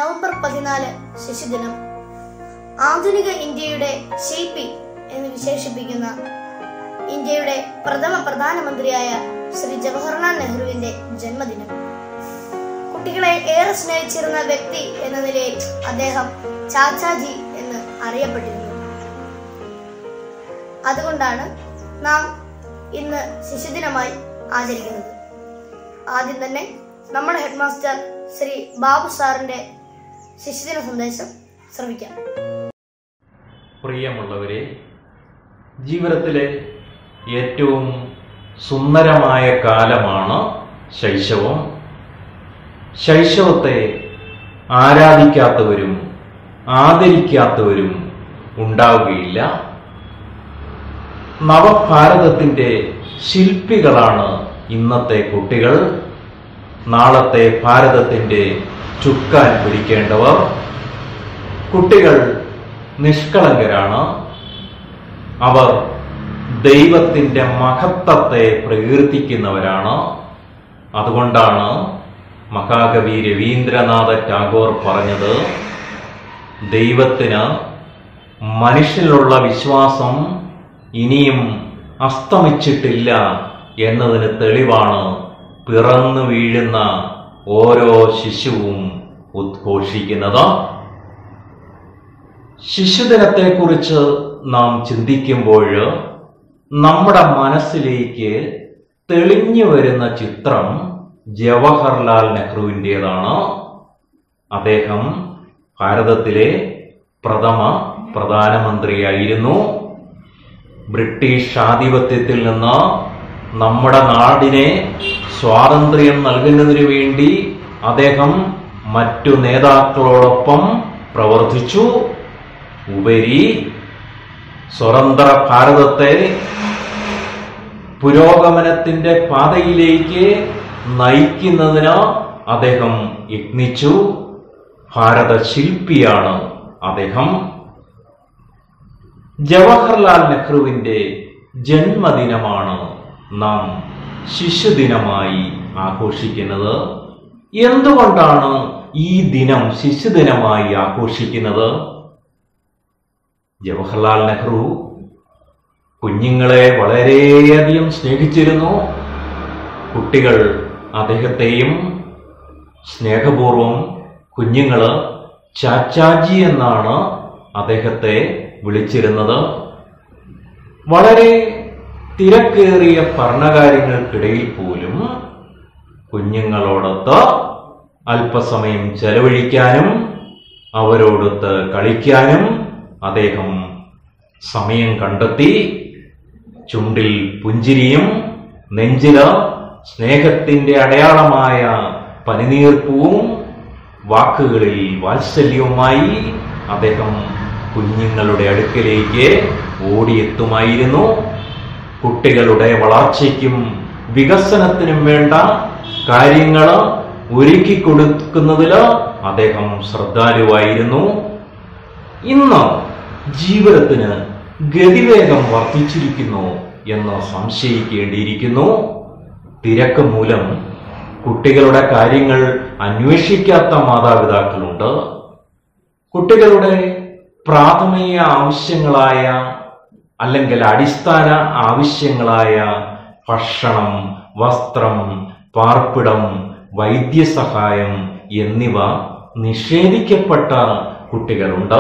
November പതിനാല് ശിശുദിനം ആധുനിക ഇന്ത്യയുടെ ശില്പി എന്ന് വിശേഷിപ്പിക്കുന്ന ഇന്ത്യയുടെ പ്രഥമ പ്രധാനമന്ത്രിയായ ശ്രീ ജവഹർലാൽ നെഹ്റുവിന്റെ ജന്മദിനം കുട്ടികളെ ഏറെ സ്നേഹിച്ചിരുന്ന വ്യക്തി എന്ന നിലയിൽ അദ്ദേഹം ചാച്ചാജി എന്ന് അറിയപ്പെട്ടിരുന്നു അതുകൊണ്ടാണ് നാം ഇന്ന് ശിശുദിനമായി ആചരിക്കുന്നത് ആദ്യം തന്നെ നമ്മുടെ ഹെഡ് മാസ്റ്റർ ശ്രീ ബാബു സാറിന്റെ ശിശുദിന സന്ദേശം ശ്രമിക്കാം പ്രിയമുള്ളവരെ ജീവിതത്തിലെ ഏറ്റവും സുന്ദരമായ കാലമാണ് ശൈശവം ശൈശവത്തെ ആരാധിക്കാത്തവരും ആദരിക്കാത്തവരും ഉണ്ടാവുകയില്ല നവഭാരതത്തിൻ്റെ ശില്പികളാണ് ഇന്നത്തെ കുട്ടികൾ നാളത്തെ ഭാരതത്തിൻ്റെ ചുക്കാൻ പിടിക്കേണ്ടവർ കുട്ടികൾ നിഷ്കളങ്കരാണ് അവർ ദൈവത്തിൻ്റെ മഹത്വത്തെ പ്രകീർത്തിക്കുന്നവരാണ് അതുകൊണ്ടാണ് മഹാകവി രവീന്ദ്രനാഥ ടാഗോർ പറഞ്ഞത് ദൈവത്തിന് മനുഷ്യനിലുള്ള വിശ്വാസം ഇനിയും അസ്തമിച്ചിട്ടില്ല എന്നതിന് തെളിവാണ് പിറന്നു വീഴുന്ന ഓരോ ശിശുവും ഉദ്ഘോഷിക്കുന്നത് ശിശുദിനത്തെക്കുറിച്ച് നാം ചിന്തിക്കുമ്പോൾ നമ്മുടെ മനസ്സിലേക്ക് തെളിഞ്ഞു വരുന്ന ചിത്രം ജവഹർലാൽ നെഹ്റുവിൻ്റെതാണ് അദ്ദേഹം ഭാരതത്തിലെ പ്രഥമ പ്രധാനമന്ത്രിയായിരുന്നു ബ്രിട്ടീഷ് ആധിപത്യത്തിൽ നിന്ന് നമ്മുടെ നാടിനെ സ്വാതന്ത്ര്യം നൽകുന്നതിനു വേണ്ടി അദ്ദേഹം മറ്റു നേതാക്കളോടൊപ്പം പ്രവർത്തിച്ചു ഉപരി സ്വതന്ത്ര ഭാരതത്തെ പുരോഗമനത്തിന്റെ പാതയിലേക്ക് നയിക്കുന്നതിന് അദ്ദേഹം യത്നിച്ചു ഭാരത ശില്പിയാണ് അദ്ദേഹം ജവഹർലാൽ നെഹ്റുവിന്റെ ജന്മദിനമാണ് നാം ശിശുദിനമായി ആഘോഷിക്കുന്നത് എന്തുകൊണ്ടാണ് ഈ ദിനം ശിശുദിനമായി ആഘോഷിക്കുന്നത് ജവഹർലാൽ നെഹ്റു കുഞ്ഞുങ്ങളെ വളരെയധികം സ്നേഹിച്ചിരുന്നു കുട്ടികൾ അദ്ദേഹത്തെയും സ്നേഹപൂർവം കുഞ്ഞുങ്ങള് ചാച്ചാജി എന്നാണ് അദ്ദേഹത്തെ വിളിച്ചിരുന്നത് വളരെ തിരക്കേറിയ ഭരണകാര്യങ്ങൾക്കിടയിൽ പോലും കുഞ്ഞുങ്ങളോടൊത്ത് അല്പസമയം ചെലവഴിക്കാനും അവരോടൊത്ത് കളിക്കാനും അദ്ദേഹം സമയം കണ്ടെത്തി ചുണ്ടിൽ പുഞ്ചിരിയും നെഞ്ചില് സ്നേഹത്തിന്റെ അടയാളമായ പനിനീർപ്പൂവും വാക്കുകളിൽ വാത്സല്യവുമായി അദ്ദേഹം കുഞ്ഞുങ്ങളുടെ അടുക്കലേക്ക് ഓടിയെത്തുമായിരുന്നു കുട്ടികളുടെ വളർച്ചയ്ക്കും വികസനത്തിനും വേണ്ട കാര്യങ്ങൾ ഒരുക്കി കൊടുക്കുന്നതിൽ അദ്ദേഹം ശ്രദ്ധാലുവായിരുന്നു ഇന്ന് ജീവിതത്തിന് ഗതിവേഗം വർദ്ധിച്ചിരിക്കുന്നു എന്ന് സംശയിക്കേണ്ടിയിരിക്കുന്നു തിരക്ക് മൂലം കുട്ടികളുടെ കാര്യങ്ങൾ അന്വേഷിക്കാത്ത മാതാപിതാക്കളുണ്ട് കുട്ടികളുടെ പ്രാഥമിക ആവശ്യങ്ങളായ അല്ലെങ്കിൽ അടിസ്ഥാന ആവശ്യങ്ങളായ ഭക്ഷണം വസ്ത്രം പാർപ്പിടം വൈദ്യസഹായം എന്നിവ നിഷേധിക്കപ്പെട്ട കുട്ടികളുണ്ട്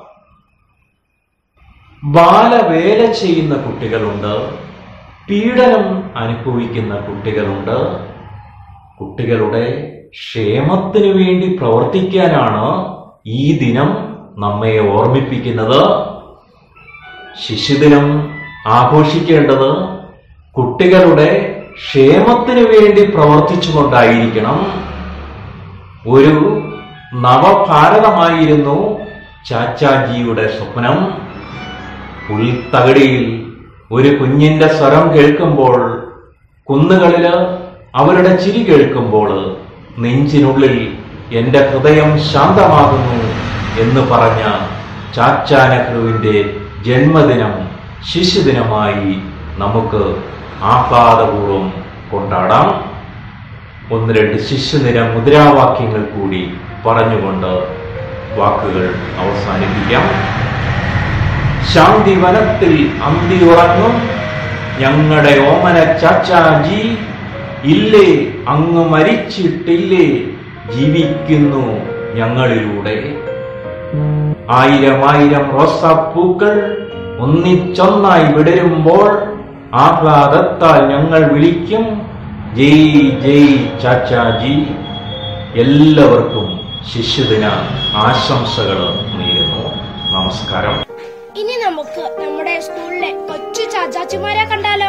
ബാലവേല ചെയ്യുന്ന കുട്ടികളുണ്ട് പീഡനം അനുഭവിക്കുന്ന കുട്ടികളുണ്ട് കുട്ടികളുടെ ക്ഷേമത്തിനു വേണ്ടി പ്രവർത്തിക്കാനാണ് ഈ ദിനം നമ്മെ ഓർമ്മിപ്പിക്കുന്നത് ശിശുദിനം ആഘോഷിക്കേണ്ടത് കുട്ടികളുടെ ക്ഷേമത്തിനു വേണ്ടി പ്രവർത്തിച്ചുകൊണ്ടായിരിക്കണം ഒരു നവഭാരതമായിരുന്നു ചാച്ചാജിയുടെ സ്വപ്നം പുൽത്തകടിയിൽ ഒരു കുഞ്ഞിന്റെ സ്വരം കേൾക്കുമ്പോൾ കുന്നുകളില് അവരുടെ ചിരി കേൾക്കുമ്പോൾ നെഞ്ചിനുള്ളിൽ എന്റെ ഹൃദയം ശാന്തമാകുന്നു എന്ന് പറഞ്ഞ ചാച്ചാ നെഹ്റുവിന്റെ ജന്മദിനം ശിശുദിനമായി നമുക്ക് ആഹ്ലാദപൂർവ്വം കൊണ്ടാടാം ഒന്ന് രണ്ട് ശിശുനിര മുദ്രാവാക്യങ്ങൾ കൂടി പറഞ്ഞുകൊണ്ട് വാക്കുകൾ അവസാനിപ്പിക്കാം ശാന്തി വനത്തിൽ അന്തി ഉറങ്ങും ഞങ്ങളുടെ ഓമന ചാച്ചാജി ഇല്ലേ അങ്ങ് മരിച്ചിട്ടില്ലേ ജീവിക്കുന്നു ഞങ്ങളിലൂടെ ആയിരം ആയിരം റോസാപ്പൂക്കൾ ഒന്നിച്ചൊന്നായി വിടരുമ്പോൾ ആഹ്ലാദത്താൽ ഞങ്ങൾ വിളിക്കും ജയ് ജയ് ചാച്ചാജി എല്ലാവർക്കും ശിശുദിന ആശംസകൾ നേരുന്നു നമസ്കാരം ഇനി നമുക്ക് നമ്മുടെ സ്കൂളിലെ കൊച്ചു ചാച്ചാച്ചിമാരെ കണ്ടാലോ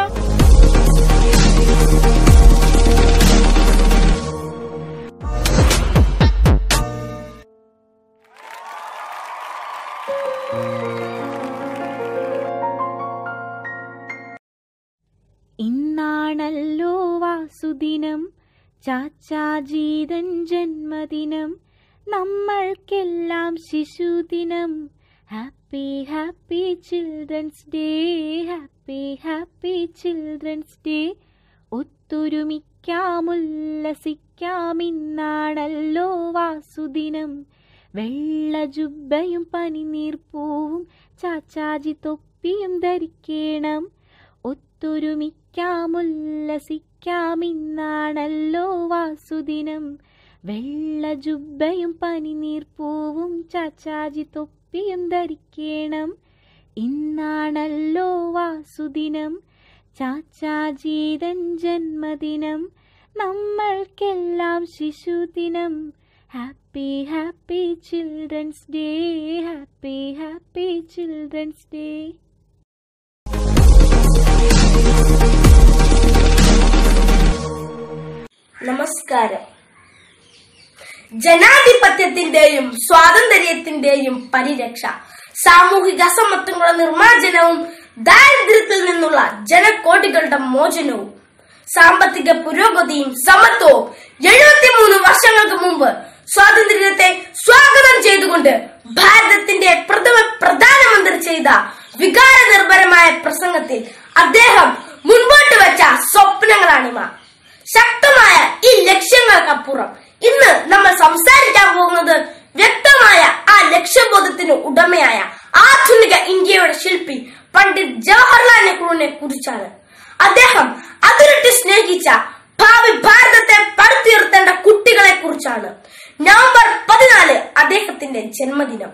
ഇന്നാണല്ലോ വാസുദിനം ചാച്ചാജീതൻ ജന്മദിനം നമ്മൾക്കെല്ലാം ശിശുദിനം happy happy children's day happy happy children's day ഒത്തൊരുമിക്കാം ഉല്ലസിക്കാം ഇന്നാണല്ലോ വാസുദിനം വെള്ള ജുബ്ബയും പനിനീർപ്പൂവും ചാച്ചാജി തൊപ്പിയും ധരിക്കണം ഒത്തൊരുമിക്കാം ഉല്ലസിക്കാം ഇന്നാണല്ലോ വാസുദിനം വെള്ള ജുബ്ബയും പനിനീർപ്പൂവും ചാച്ചാജി തൊപ്പിയും ധരിക്കണം ഇന്നാണല്ലോ വാസുദിനം ചാച്ചാജീതൻ ജന്മദിനം നമ്മൾക്കെല്ലാം ശിശുദിനം happy happy children's day happy happy children's day നമസ്കാരം ജനാധിപത്യത്തിന്റെയും സ്വാതന്ത്ര്യത്തിന്റെയും പരിരക്ഷ സാമൂഹിക അസമത്വങ്ങളുടെ നിർമ്മാർജ്ജനവും ദാരിദ്ര്യത്തിൽ നിന്നുള്ള ജനകോടികളുടെ മോചനവും സാമ്പത്തിക പുരോഗതിയും സമത്വവും എഴുപത്തിമൂന്ന് വർഷങ്ങൾക്ക് മുമ്പ് സ്വാതന്ത്ര്യത്തെ സ്വാഗതം ചെയ്തുകൊണ്ട് ഭാരതത്തിന്റെ പ്രഥമ പ്രധാനമന്ത്രി ചെയ്ത വികാര നിർഭരമായ പ്രസംഗത്തിൽ അദ്ദേഹം മുൻപോട്ട് വെച്ച സ്വപ്നങ്ങളാണിവ ശക്തമായ ഈ ലക്ഷ്യങ്ങൾക്കപ്പുറം ഇന്ന് നമ്മൾ സംസാരിക്കാൻ പോകുന്നത് വ്യക്തമായ ആ ലക്ഷ്യബോധത്തിന് ഉടമയായ ആധുനിക ഇന്ത്യയുടെ ശില്പി പണ്ഡിറ്റ് ജവഹർലാൽ നെഹ്റുവിനെ കുറിച്ചാണ് അദ്ദേഹം അതിരട്ടി സ്നേഹിച്ച ഭാവി ഭാരതത്തെ പടുത്തുയർത്തേണ്ട കുട്ടികളെ കുറിച്ചാണ് നവംബർ പതിനാല് അദ്ദേഹത്തിന്റെ ജന്മദിനം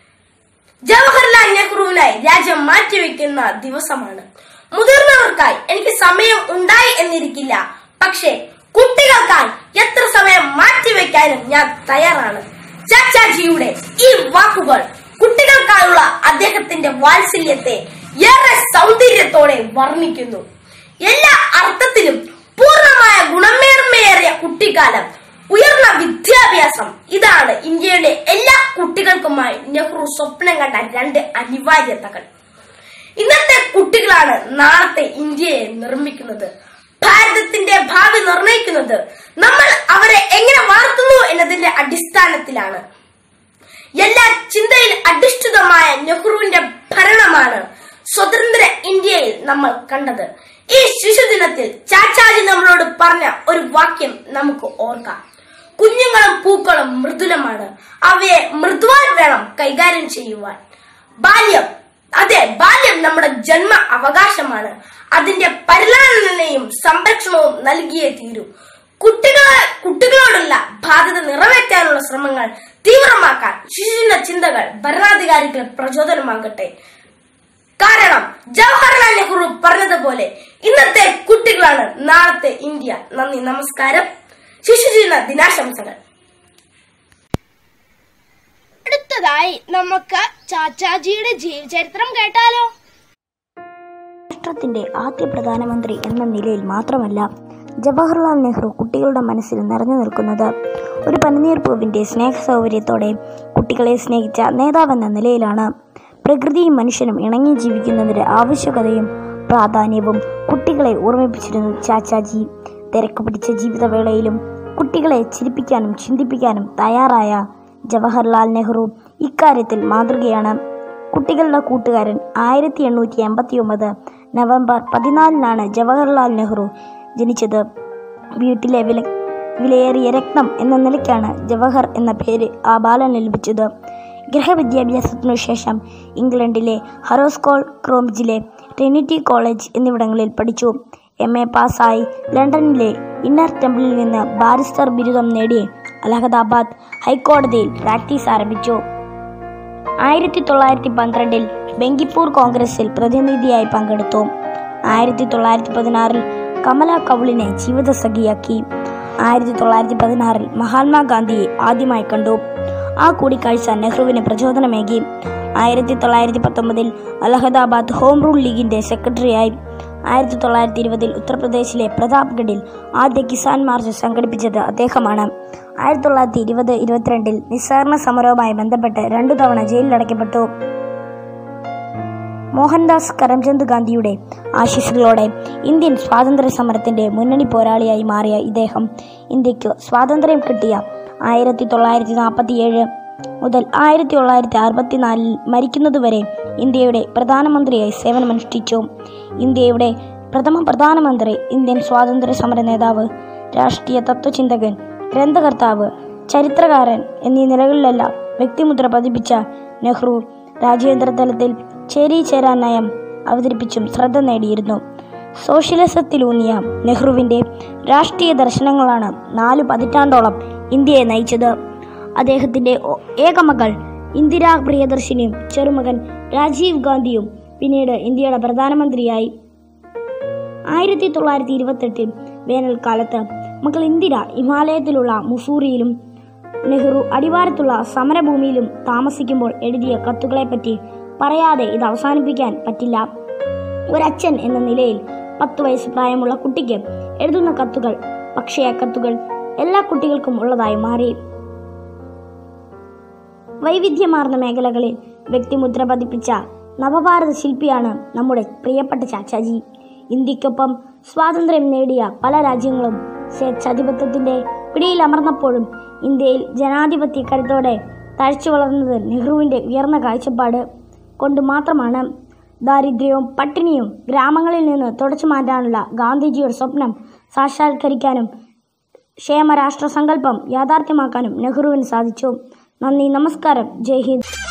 ജവഹർലാൽ നെഹ്റുവിനായി രാജ്യം മാറ്റിവെക്കുന്ന ദിവസമാണ് മുതിർന്നവർക്കായി എനിക്ക് സമയം ഉണ്ടായി എന്നിരിക്കില്ല പക്ഷേ കുട്ടികൾക്കായി എത്ര സമയം മാറ്റിവെക്കാനും ഞാൻ തയ്യാറാണ് ചാച്ചാജിയുടെ ഈ വാക്കുകൾ കുട്ടികൾക്കായുള്ള അദ്ദേഹത്തിന്റെ വാത്സല്യത്തെ ഏറെ സൗന്ദര്യത്തോടെ വർണ്ണിക്കുന്നു എല്ലാ അർത്ഥത്തിലും പൂർണ്ണമായ ഗുണമേന്മയേറിയ കുട്ടിക്കാലം ഉയർന്ന വിദ്യാഭ്യാസം ഇതാണ് ഇന്ത്യയുടെ എല്ലാ കുട്ടികൾക്കുമായി നെഹ്റു സ്വപ്നം കണ്ട രണ്ട് അനിവാര്യതകൾ ഇന്നത്തെ കുട്ടികളാണ് നാളത്തെ ഇന്ത്യയെ നിർമ്മിക്കുന്നത് ഭാരതത്തിന്റെ ഭാവി നിർണയിക്കുന്നത് നമ്മൾ അവരെ എങ്ങനെ വളർത്തുന്നു എന്നതിന്റെ അടിസ്ഥാനത്തിലാണ് എല്ലാ ചിന്തയിൽ അധിഷ്ഠിതമായ നെഹ്റുവിന്റെ ഭരണമാണ് സ്വതന്ത്ര ഇന്ത്യയിൽ നമ്മൾ കണ്ടത് ഈ ശിശുദിനത്തിൽ ചാച്ചാജി നമ്മളോട് പറഞ്ഞ ഒരു വാക്യം നമുക്ക് ഓർക്കാം കുഞ്ഞുങ്ങളും പൂക്കളും മൃദുലമാണ് അവയെ മൃദുവാൻ വേണം കൈകാര്യം ചെയ്യുവാൻ ബാല്യം അതെ ബാല്യം നമ്മുടെ ജന്മ അവകാശമാണ് അതിന്റെ പരിലാളനയും സംരക്ഷണവും നൽകിയേ തീരൂ കുട്ടികളെ കുട്ടികളോടുള്ള ബാധ്യത നിറവേറ്റാനുള്ള ശ്രമങ്ങൾ തീവ്രമാക്കാൻ ശിശുദിന ചിന്തകൾ ഭരണാധികാരികൾ പ്രചോദനമാകട്ടെ കാരണം ജവഹർലാൽ നെഹ്റു പറഞ്ഞതുപോലെ ഇന്നത്തെ കുട്ടികളാണ് നാളത്തെ ഇന്ത്യ നന്ദി നമസ്കാരം ശിശുദിന ദിനാശംസകൾ അടുത്തതായി നമുക്ക് ചാച്ചാജിയുടെ ജീവചരിത്രം കേട്ടാലോ രാഷ്ട്രത്തിന്റെ ആദ്യ പ്രധാനമന്ത്രി എന്ന നിലയിൽ മാത്രമല്ല ജവഹർലാൽ നെഹ്റു കുട്ടികളുടെ മനസ്സിൽ നിറഞ്ഞു നിൽക്കുന്നത് ഒരു പനിനീർപ്പൂവിന്റെ സ്നേഹ സൗകര്യത്തോടെ കുട്ടികളെ സ്നേഹിച്ച നേതാവെന്ന നിലയിലാണ് പ്രകൃതിയും മനുഷ്യനും ഇണങ്ങി ജീവിക്കുന്നതിന്റെ ആവശ്യകതയും പ്രാധാന്യവും കുട്ടികളെ ഓർമ്മിപ്പിച്ചിരുന്നു ചാച്ചാജി തിരക്ക് പിടിച്ച ജീവിതവേളയിലും കുട്ടികളെ ചിരിപ്പിക്കാനും ചിന്തിപ്പിക്കാനും തയ്യാറായ ജവഹർലാൽ നെഹ്റു ഇക്കാര്യത്തിൽ മാതൃകയാണ് കുട്ടികളുടെ കൂട്ടുകാരൻ ആയിരത്തി എണ്ണൂറ്റി എൺപത്തി ഒമ്പത് നവംബർ പതിനാലിനാണ് ജവഹർലാൽ നെഹ്റു ജനിച്ചത് വീട്ടിലെ വില വിലയേറിയ രത്നം എന്ന നിലയ്ക്കാണ് ജവഹർ എന്ന പേര് ആ ബാലന് ലഭിച്ചത് ഗ്രഹവിദ്യാഭ്യാസത്തിനു ശേഷം ഇംഗ്ലണ്ടിലെ ഹറോസ്കോൾ ക്രോംബ്രിഡ്ജിലെ ട്രിനിറ്റി കോളേജ് എന്നിവിടങ്ങളിൽ പഠിച്ചു എം എ പാസ്സായി ലണ്ടനിലെ ഇന്നർ ടെമ്പിളിൽ നിന്ന് ബാരിസ്റ്റർ ബിരുദം നേടി അലഹദാബാദ് ഹൈക്കോടതിയിൽ പ്രാക്ടീസ് ആരംഭിച്ചു ആയിരത്തി തൊള്ളായിരത്തി പന്ത്രണ്ടിൽ ബെങ്കിപ്പൂർ കോൺഗ്രസിൽ പ്രതിനിധിയായി പങ്കെടുത്തു ആയിരത്തി തൊള്ളായിരത്തി പതിനാറിൽ കമല കൗളിനെ ജീവിതസഖിയാക്കി ആയിരത്തി തൊള്ളായിരത്തി പതിനാറിൽ മഹാത്മാഗാന്ധിയെ ആദ്യമായി കണ്ടു ആ കൂടിക്കാഴ്ച നെഹ്റുവിന് പ്രചോദനമേകി ആയിരത്തി തൊള്ളായിരത്തി പത്തൊമ്പതിൽ അലഹദാബാദ് ഹോം റൂൾ ലീഗിന്റെ സെക്രട്ടറിയായി ആയിരത്തി തൊള്ളായിരത്തി ഇരുപതിൽ ഉത്തർപ്രദേശിലെ പ്രതാപ്ഗഡിൽ ആദ്യ കിസാൻ മാർച്ച് സംഘടിപ്പിച്ചത് അദ്ദേഹമാണ് ആയിരത്തി തൊള്ളായിരത്തി ഇരുപത് ഇരുപത്തിരണ്ടിൽ നിസ്സഹകരണ സമരവുമായി ബന്ധപ്പെട്ട് രണ്ടു തവണ ജയിലിലടയ്ക്കപ്പെട്ടു മോഹൻദാസ് കരംചന്ദ് ഗാന്ധിയുടെ ആശീസ്സുകളോടെ ഇന്ത്യൻ സ്വാതന്ത്ര്യ സമരത്തിന്റെ മുന്നണി പോരാളിയായി മാറിയ ഇദ്ദേഹം ഇന്ത്യക്ക് സ്വാതന്ത്ര്യം കിട്ടിയ ആയിരത്തി തൊള്ളായിരത്തി നാൽപ്പത്തിയേഴ് മുതൽ ആയിരത്തി തൊള്ളായിരത്തി അറുപത്തിനാലിൽ മരിക്കുന്നതുവരെ ഇന്ത്യയുടെ പ്രധാനമന്ത്രിയായി സേവനമനുഷ്ഠിച്ചു ഇന്ത്യയുടെ പ്രഥമ പ്രധാനമന്ത്രി ഇന്ത്യൻ സ്വാതന്ത്ര്യ സമര നേതാവ് രാഷ്ട്രീയ തത്വചിന്തകൻ ഗ്രന്ഥകർത്താവ് ചരിത്രകാരൻ എന്നീ നിലകളിലെല്ലാം വ്യക്തിമുദ്ര പതിപ്പിച്ച നെഹ്റു രാജ്യാന്തര തലത്തിൽ ചേരി ചേരാൻ നയം അവതരിപ്പിച്ചും ശ്രദ്ധ നേടിയിരുന്നു സോഷ്യലിസത്തിലൂന്നിയ നെഹ്റുവിൻ്റെ രാഷ്ട്രീയ ദർശനങ്ങളാണ് നാലു പതിറ്റാണ്ടോളം ഇന്ത്യയെ നയിച്ചത് അദ്ദേഹത്തിൻ്റെ ഒ- ഏക മകൾ ഇന്ദിരാ പ്രിയദർശിനിയും ചെറുമകൻ രാജീവ് ഗാന്ധിയും പിന്നീട് ഇന്ത്യയുടെ പ്രധാനമന്ത്രിയായി ആയിരത്തി തൊള്ളായിരത്തി ഇരുപത്തെട്ടിൽ വേനൽക്കാലത്ത് മകൾ ഇന്ദിര ഹിമാലയത്തിലുള്ള മുസൂറിയിലും നെഹ്റു അടിവാരത്തുള്ള സമരഭൂമിയിലും താമസിക്കുമ്പോൾ എഴുതിയ കത്തുകളെപ്പറ്റി പറയാതെ ഇത് അവസാനിപ്പിക്കാൻ പറ്റില്ല ഒരച്ഛൻ എന്ന നിലയിൽ പത്ത് വയസ്സ് പ്രായമുള്ള കുട്ടിക്ക് എഴുതുന്ന കത്തുകൾ പക്ഷേ ആ കത്തുകൾ എല്ലാ കുട്ടികൾക്കും ഉള്ളതായി മാറി വൈവിധ്യമാർന്ന മേഖലകളിൽ വ്യക്തിമുദ്ര പതിപ്പിച്ച നവഭാരത ശില്പിയാണ് നമ്മുടെ പ്രിയപ്പെട്ട ചാച്ചാജി ഇന്ത്യക്കൊപ്പം സ്വാതന്ത്ര്യം നേടിയ പല രാജ്യങ്ങളും സ്വേച്ഛാധിപത്യത്തിന്റെ പിടിയിൽ അമർന്നപ്പോഴും ഇന്ത്യയിൽ ജനാധിപത്യ കരുത്തോടെ തഴച്ചു വളർന്നത് നെഹ്റുവിന്റെ ഉയർന്ന കാഴ്ചപ്പാട് കൊണ്ട് മാത്രമാണ് ദാരിദ്ര്യവും പട്ടിണിയും ഗ്രാമങ്ങളിൽ നിന്ന് തുടച്ചു മാറ്റാനുള്ള ഗാന്ധിജിയുടെ സ്വപ്നം സാക്ഷാത്കരിക്കാനും ക്ഷേമരാഷ്ട്ര സങ്കല്പം യാഥാർത്ഥ്യമാക്കാനും നെഹ്റുവിന് സാധിച്ചു നന്ദി നമസ്കാരം ജയ് ഹിന്ദ്